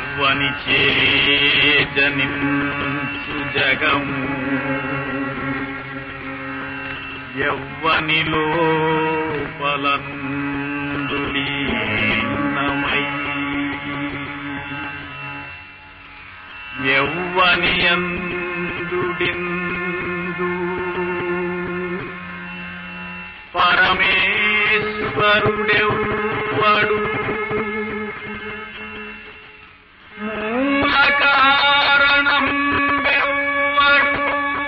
ఎవ్వని చేజనించు జగము ఎవ్వని లోపలందులీనమై ఎవ్వని అందుడిందు పరమేశ్వరుడెవ్వడు మూల కారణం ఎవ్వడు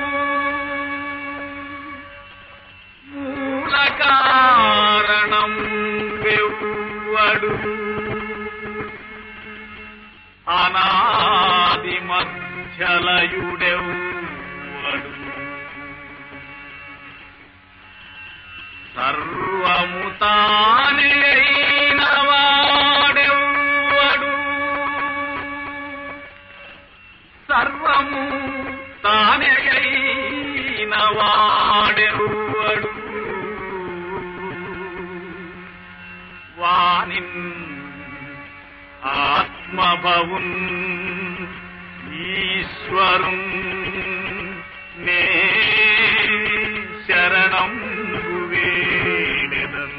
మూల కారణం ఎవ్వడు అనాది మధ్యలయుడెవ్వడు సర్వము తానే అయిన వాడెవ్వడు సర్వము తానే అయిన వాడెవ్వడు వానిన్ ఆత్మభవున్ ఈశ్వరున్ నే శరణం వేడెదన్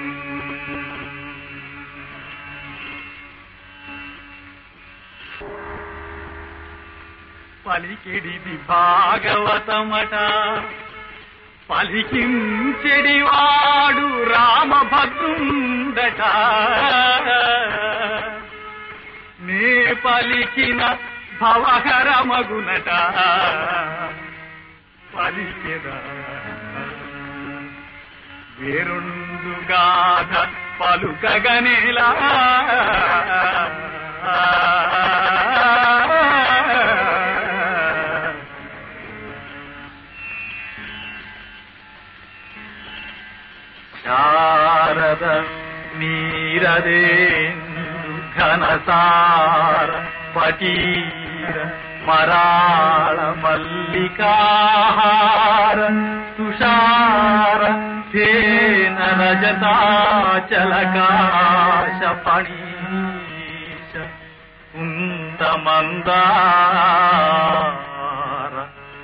పలికిడిది భాగవతమట పలికించెడివాడు రామభద్రుండట నే పలికిన భవహరమగునట పలికెదా వేరుండు గాథ పలుకగనేలా శారద నీరదే ఘనసార పటీర మరాళ మల్లికాహార తుషార తేన రజతాచలకాశ పణీశ కుందమందార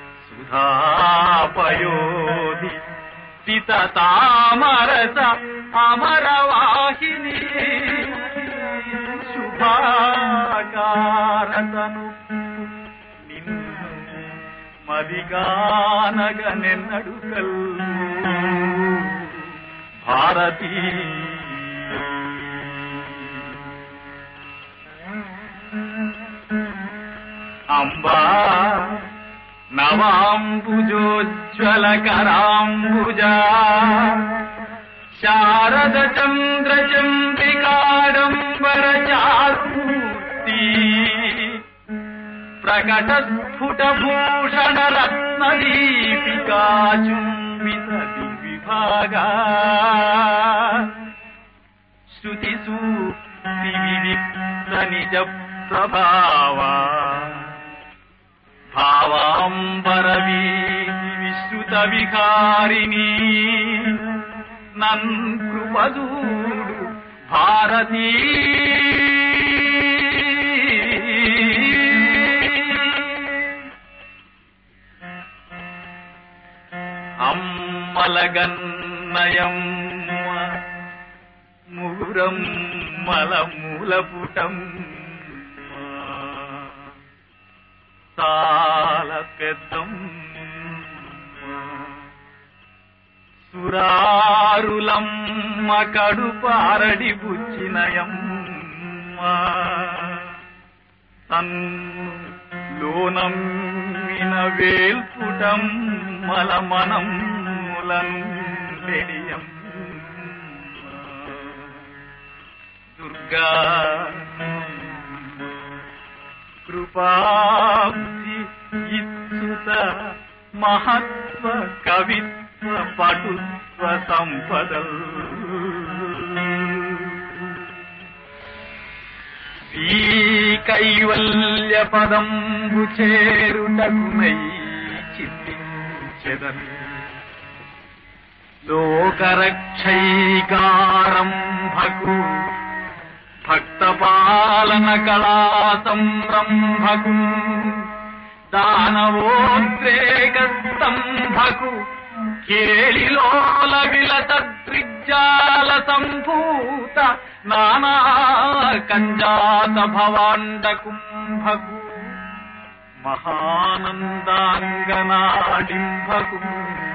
సుధాపయోధి సిత తామరస అమరవాహిని శుభాకారతను నిన్ను మదిగానగ నిన్నడు భారతీ అంబా నవాంబుజోజ్వల కరాంబుజా శారద చంద్ర చంద్రికాడంబర చారుమూర్తి ప్రకట స్ఫుట భూషణ రత్న దీపికా చుంబిత విభాగా శృతి సూక్తి వివిక్త నిజ ప్రభావా భావాంబరవీ విశ్రుత విహారిణి నన్ కృపదూడు భారతీ అమ్మలగన్నయం ముగురం మల మూలపుటం చాలా పెద్దం సురారులమ్మ కడుపారడి బుచ్చినయం తన్ను లోనమ్మిన వేల్పుటం మలమనం ములం దుర్గా కృపాబ్ధి ఇత్సుత మహత్వ కవిత్వ పటుత్వ సంపదల్ ఈ కైవల్య పదంబు చేరుటకునై చింతించెదన్ లోకరక్షైకారంభకు భక్త పాలన కళా సంరంభకు దానవోద్రేక స్తంభకు కేళిలోల విలత త్రిజాల సంభూత నానా కంజాత భవాండ కుంభకు మహానందాంగనాడింభకు